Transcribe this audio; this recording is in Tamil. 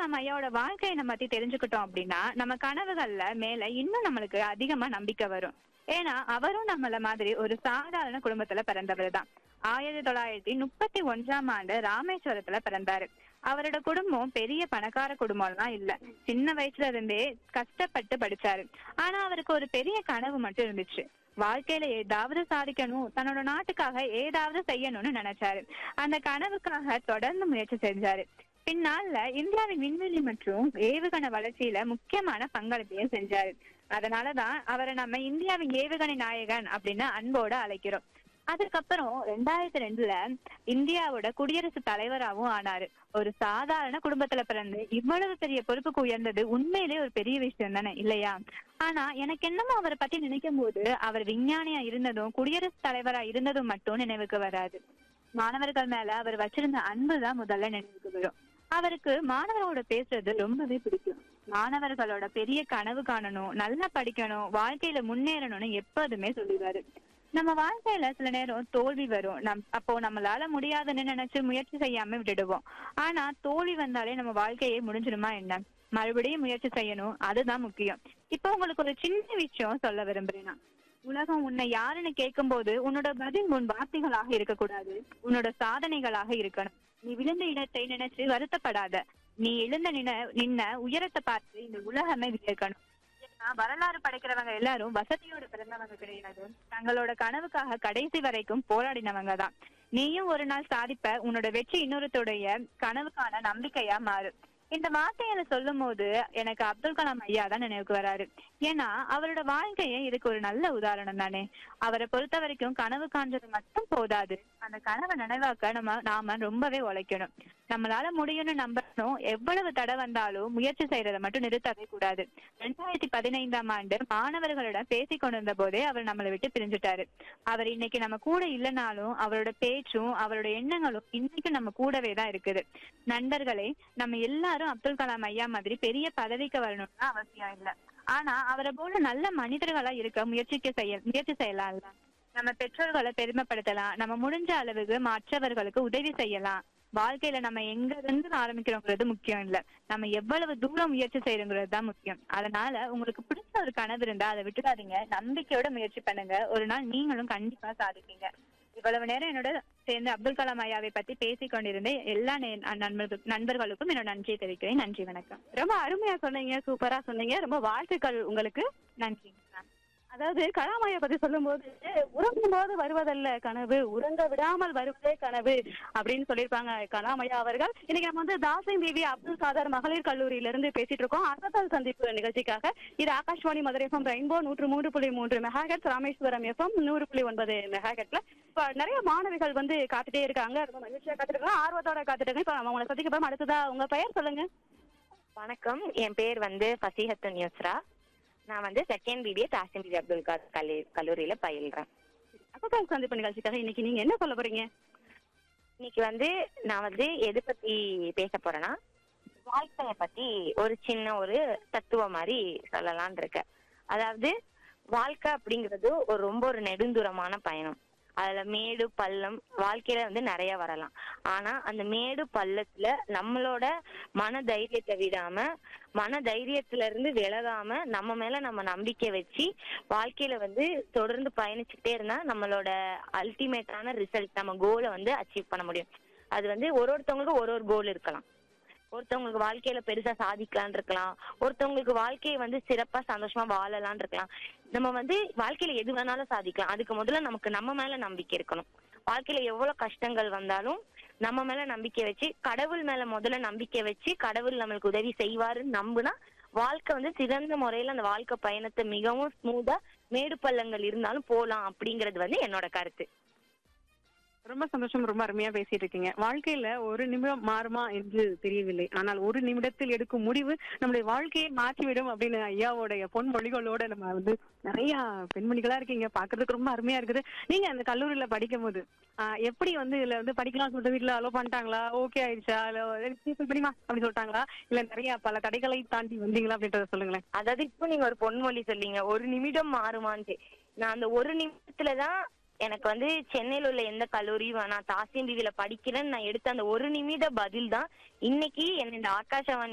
கலாம் ஐயாவோட வாழ்க்கையை நம்ம பத்தி தெரிஞ்சுக்கிட்டோம் அப்படின்னா நம்ம கனவுகள்ல மேல இன்னும் நம்மளுக்கு அதிகமா நம்பிக்கை வரும் ஏன்னா அவரும் நம்மள மாதிரி ஒரு சாதாரண குடும்பத்துல பிறந்தவர் தான் ஆயிரத்தி தொள்ளாயிரத்தி முப்பத்தி ஒன்றாம் ஆண்டு ராமேஸ்வரத்துல பிறந்தாரு அவரோட குடும்பம் பெரிய பணக்கார குடும்பம்லாம் இல்ல சின்ன வயசுல இருந்தே கஷ்டப்பட்டு படிச்சாரு ஆனா அவருக்கு ஒரு பெரிய கனவு மட்டும் இருந்துச்சு வாழ்க்கையில ஏதாவது சாதிக்கணும் தன்னோட நாட்டுக்காக ஏதாவது செய்யணும்னு நினைச்சாரு அந்த கனவுக்காக தொடர்ந்து முயற்சி செஞ்சாரு பின்னால இந்தியாவின் விண்வெளி மற்றும் ஏவுகணை வளர்ச்சியில முக்கியமான பங்களிப்பையும் செஞ்சாரு அதனாலதான் அவரை நம்ம இந்தியாவின் ஏவுகணை நாயகன் அப்படின்னு அன்போட அழைக்கிறோம் அதுக்கப்புறம் ரெண்டாயிரத்தி ரெண்டுல இந்தியாவோட குடியரசுத் தலைவராகவும் ஆனாரு ஒரு சாதாரண குடும்பத்துல பிறந்து இவ்வளவு பெரிய பொறுப்புக்கு உயர்ந்தது உண்மையிலே ஒரு பெரிய விஷயம் தானே இல்லையா ஆனா எனக்கு என்னமோ அவரை பத்தி நினைக்கும் போது அவர் விஞ்ஞானியா இருந்ததும் குடியரசுத் தலைவரா இருந்ததும் மட்டும் நினைவுக்கு வராது மாணவர்கள் மேல அவர் வச்சிருந்த அன்பு தான் முதல்ல நினைவுக்கு வரும் அவருக்கு மாணவர்களோட பேசுறது ரொம்பவே பிடிக்கும் மாணவர்களோட பெரிய கனவு காணணும் நல்லா படிக்கணும் வாழ்க்கையில முன்னேறணும்னு எப்போதுமே சொல்லிடுவாரு நம்ம வாழ்க்கையில சில நேரம் தோல்வி வரும் நம் அப்போ நம்மளால முடியாதுன்னு நினைச்சு முயற்சி செய்யாம விட்டுடுவோம் ஆனா தோல்வி வந்தாலே நம்ம வாழ்க்கையே முடிஞ்சிருமா என்ன மறுபடியும் முயற்சி செய்யணும் அதுதான் முக்கியம் இப்போ உங்களுக்கு ஒரு சின்ன விஷயம் சொல்ல விரும்புறேன் நான். உலகம் உன்னை யாருன்னு கேட்கும்போது உன்னோட பதில் உன் வார்த்தைகளாக இருக்கக்கூடாது உன்னோட சாதனைகளாக இருக்கணும் நீ விழுந்த இடத்தை நினைச்சு வருத்தப்படாத நீ எழுந்த நின நின்ன உயரத்தை பார்த்து இந்த உலகமே வியக்கணும் ஏன்னா வரலாறு படைக்கிறவங்க எல்லாரும் வசதியோட பிறந்தவங்க கிடையாது தங்களோட கனவுக்காக கடைசி வரைக்கும் போராடினவங்க தான் நீயும் ஒரு நாள் சாதிப்ப உன்னோட வெற்றி இன்னொருத்தருடைய கனவுக்கான நம்பிக்கையா மாறு இந்த வார்த்தைகளை சொல்லும் போது எனக்கு அப்துல் கலாம் ஐயா தான் நினைவுக்கு வராரு ஏன்னா அவரோட வாழ்க்கையே இதுக்கு ஒரு நல்ல உதாரணம் தானே அவரை பொறுத்த வரைக்கும் கனவு காண்றது மட்டும் போதாது அந்த கனவை நினைவாக்க நம்ம நாம ரொம்பவே உழைக்கணும் நம்மளால முடியும்னு நம்பணும் எவ்வளவு தடை வந்தாலும் முயற்சி செய்யறதை மட்டும் நிறுத்தவே கூடாது ரெண்டாயிரத்தி பதினைந்தாம் ஆண்டு மாணவர்களிடம் பேசிக் கொண்டிருந்த போதே அவர் நம்மளை விட்டு பிரிஞ்சுட்டாரு அவர் இன்னைக்கு நம்ம கூட இல்லைனாலும் அவரோட பேச்சும் அவரோட எண்ணங்களும் இன்னைக்கு நம்ம கூடவே தான் இருக்குது நண்பர்களே நம்ம எல்லாரும் அப்துல் கலாம் ஐயா மாதிரி பெரிய பதவிக்கு வரணும்னு அவசியம் இல்லை ஆனா அவரை போல நல்ல மனிதர்களா இருக்க முயற்சிக்க செய்ய முயற்சி செய்யலாம்ல நம்ம பெற்றோர்களை பெருமைப்படுத்தலாம் நம்ம முடிஞ்ச அளவுக்கு மற்றவர்களுக்கு உதவி செய்யலாம் வாழ்க்கையில நம்ம எங்க இருந்து ஆரம்பிக்கிறோங்கிறது முக்கியம் இல்ல நம்ம எவ்வளவு தூரம் முயற்சி செய்யறோங்கிறது தான் முக்கியம் அதனால உங்களுக்கு பிடிச்ச ஒரு கனவு இருந்தா அதை விட்டுடாதீங்க நம்பிக்கையோட முயற்சி பண்ணுங்க ஒரு நாள் நீங்களும் கண்டிப்பா சாதிப்பீங்க இவ்வளவு நேரம் என்னோட சேர்ந்து அப்துல் கலாம் ஐயாவை பத்தி பேசிக் கொண்டிருந்த எல்லா நே- நண்பர்கள் நண்பர்களுக்கும் என்னோட நன்றியை தெரிவிக்கிறேன் நன்றி வணக்கம் ரொம்ப அருமையா சொன்னீங்க சூப்பரா சொன்னீங்க ரொம்ப வாழ்த்துக்கள் உங்களுக்கு நன்றி மேம் அதாவது கலாமாயை பத்தி சொல்லும்போது உறங்கும் போது வருவதல்ல கனவு உறங்க விடாமல் வருவதே கனவு அப்படின்னு சொல்லியிருப்பாங்க கலாமையா அவர்கள் இன்னைக்கு நம்ம வந்து தாசிங் தேவி அப்துல் காதர் மகளிர் கல்லூரியில இருந்து பேசிட்டு இருக்கோம் அசத்தல் சந்திப்பு நிகழ்ச்சிக்காக இது ஆகாஷ்வாணி மதுரை எஃப்எம் ரெயின்போ நூற்று மூன்று புள்ளி மூன்று மெகாஹெட்ஸ் ராமேஸ்வரம் எஃப்எம் நூறு புள்ளி ஒன்பது மெகாஹெட்ல இப்ப நிறைய மாணவிகள் வந்து காத்துட்டே இருக்காங்க ரொம்ப மகிழ்ச்சியா காத்துட்டு ஆர்வத்தோட காத்துட்டு இருக்காங்க இப்ப நம்ம உங்களை சந்திக்க போறோம் அடுத்ததா உங்க பெயர் சொல்லுங்க வணக்கம் என் பேர் வந்து ஃபசிஹத்துன் யூஸ்ரா நான் வந்து செகண்ட் பிபிஏ தாசிம் பிபி அப்துல் கார் கல்லூ கல்லூரியில பயில்றேன் அசத்தல் சந்திப்பு நிகழ்ச்சிக்காக இன்னைக்கு நீங்க என்ன சொல்ல போறீங்க இன்னைக்கு வந்து நான் வந்து எது பத்தி பேச போறேன்னா வாழ்க்கைய பத்தி ஒரு சின்ன ஒரு தத்துவம் மாதிரி சொல்லலாம்னு இருக்கேன் அதாவது வாழ்க்கை அப்படிங்கிறது ஒரு ரொம்ப ஒரு நெடுந்தூரமான பயணம் அதுல மேடு பள்ளம் வாழ்க்கையில வந்து நிறைய வரலாம் ஆனா அந்த மேடு பள்ளத்துல நம்மளோட மன தைரியத்தை விடாம மன தைரியத்துல இருந்து விலகாம நம்ம மேல நம்ம நம்பிக்கை வச்சு வாழ்க்கையில வந்து தொடர்ந்து பயணிச்சுட்டே இருந்தா நம்மளோட அல்டிமேட்டான ரிசல்ட் நம்ம கோலை வந்து அச்சீவ் பண்ண முடியும் அது வந்து ஒரு ஒருத்தவங்களுக்கும் ஒரு ஒரு கோல் இருக்கலாம் ஒருத்தவங்களுக்கு வாழ்க்கையில பெருசா சாதிக்கலாம்னு இருக்கலாம் ஒருத்தவங்களுக்கு வாழ்க்கையை வந்து சிறப்பா சந்தோஷமா வாழலாம்னு இருக்கலாம் நம்ம வந்து வாழ்க்கையில எது வேணாலும் சாதிக்கலாம் அதுக்கு முதல்ல நமக்கு நம்ம மேல நம்பிக்கை இருக்கணும் வாழ்க்கையில எவ்வளவு கஷ்டங்கள் வந்தாலும் நம்ம மேல நம்பிக்கை வச்சு கடவுள் மேல முதல்ல நம்பிக்கை வச்சு கடவுள் நம்மளுக்கு உதவி செய்வாருன்னு நம்புனா வாழ்க்கை வந்து சிறந்த முறையில அந்த வாழ்க்கை பயணத்தை மிகவும் ஸ்மூதா மேடு பள்ளங்கள் இருந்தாலும் போலாம் அப்படிங்கிறது வந்து என்னோட கருத்து ரொம்ப சந்தோஷம் ரொம்ப அருமையா பேசிட்டு இருக்கீங்க வாழ்க்கையில ஒரு நிமிடம் மாறுமா என்று தெரியவில்லை ஆனால் ஒரு நிமிடத்தில் எடுக்கும் முடிவு நம்முடைய வாழ்க்கையை மாற்றிவிடும் அப்படின்னு ஐயாவோடைய பொன்மொழிகளோட நம்ம வந்து நிறைய பெண்மணிகளா இருக்கீங்க பாக்குறதுக்கு ரொம்ப அருமையா இருக்குது நீங்க அந்த கல்லூரியில படிக்கும் போது ஆஹ், எப்படி வந்து இதுல வந்து படிக்கலாம் சொல்லிட்டு வீட்டுல அலோ பண்ணிட்டாங்களா ஓகே ஆயிடுச்சா இல்ல படிமா அப்படி சொல்லிட்டாங்களா இல்ல நிறைய பல தடைகளை தாண்டி வந்தீங்களா அப்படின்றத சொல்லுங்களேன் அதாவது இப்போ நீங்க ஒரு பொன்மொழி சொல்லிங்க ஒரு நிமிடம் மாறுமான்ட்டு நான் அந்த ஒரு நிமிடத்துலதான் எனக்கு வந்து சென்னையில உள்ள எந்த கல்லூரியும் வேணாம் தாசியம் பிவில படிக்கிறேன்னு நான் எடுத்த அந்த ஒரு நிமிட பதில் தான் இன்னைக்கு என்ன இந்த ஆகாஷவாணி